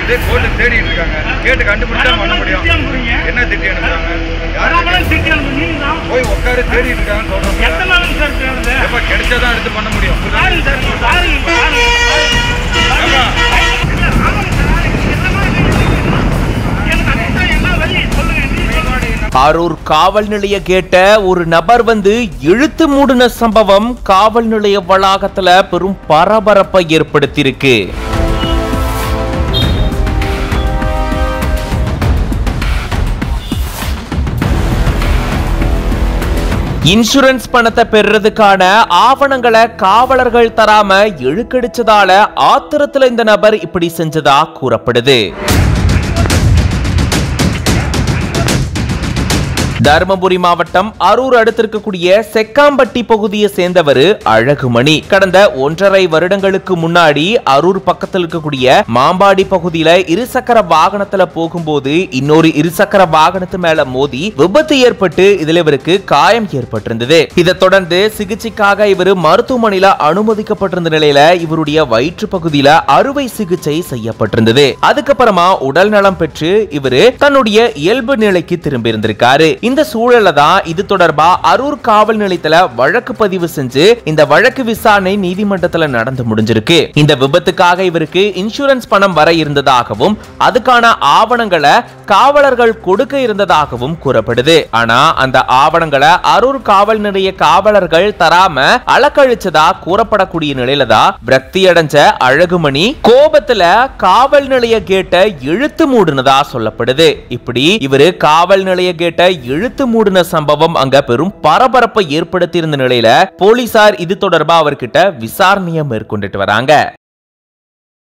வந்து கோர்ட்டு தேடிட்டு இருக்காங்க கேட்டு கண்டுபிடிச்சா பண்ண முடியும் என்ன திட்டி அனுப்புறாங்க யாரு போய் உட்காரு தேடிட்டு இருக்காங்கன்னு சொல்றாங்க எப்ப கிடைச்சாதான் எடுத்து பண்ண முடியும் ஏப்பா, அரூர் காவல் நிலைய கேட்ட ஒரு நபர் வந்து இழுத்து மூடின சம்பவம் காவல் நிலைய வளாகத்துல பெரும் பரபரப்பை ஏற்படுத்தியிருக்கு இன்சூரன்ஸ் பணத்தை பெறுறதுக்கான ஆவணங்களை காவலர்கள் தராம இழுக்கடிச்சதால ஆத்திரத்துல இந்த நபர் இப்படி செஞ்சதா கூறப்படுது தருமபுரி மாவட்டம் அரூர் அடுத்திருக்கக்கூடிய செக்காம்பட்டி பகுதியை சேர்ந்தவர் அழகுமணி கடந்த ஒன்றரை வருடங்களுக்கு முன்னாடி அரூர் பக்கத்தில் இருக்கக்கூடிய மாம்பாடி பகுதியில இருசக்கர வாகனத்துல போகும்போது இன்னொரு இருசக்கர வாகனத்து மேல மோதி விபத்து ஏற்பட்டு இதுல இவருக்கு காயம் ஏற்பட்டிருந்தது இதை தொடர்ந்து சிகிச்சைக்காக இவர் மருத்துவமனையில அனுமதிக்கப்பட்டிருந்த நிலையில இவருடைய வயிற்று பகுதியில அறுவை சிகிச்சை செய்யப்பட்டிருந்தது அதுக்கப்புறமா உடல் நலம் பெற்று இவரு தன்னுடைய இயல்பு நிலைக்கு திரும்பி இருந்திருக்காரு இந்த சூழல்ல தான் இது தொடர்பா அரூர் காவல் நிலையத்துல வழக்கு பதிவு செஞ்சு இந்த வழக்கு விசாரணை நீதிமன்றத்துல நடந்து முடிஞ்சிருக்கு இந்த விபத்துக்காக இவருக்கு இன்சூரன்ஸ் பணம் வர இருந்ததாகவும் அதுக்கான ஆவணங்களை காவலர்கள் கொடுக்க இருந்ததாகவும் கூறப்படுது ஆனா அந்த ஆவணங்களை அரூர் காவல் நிலைய காவலர்கள் தராம அலக்கழிச்சதா கூறப்படக்கூடிய நிலையில தான் விரக்தி அடைஞ்ச அழகுமணி கோபத்துல காவல் நிலைய கேட்ட இழுத்து மூடுனதா சொல்லப்படுது இப்படி இவரு காவல் நிலைய கேட்ட இழுத்து மூடின சம்பவம் அங்க பெரும் பரபரப்பை ஏற்படுத்தி இருந்த நிலையில போலீசார் இது தொடர்பா அவர்கிட்ட விசாரணையை மேற்கொண்டுட்டு வராங்க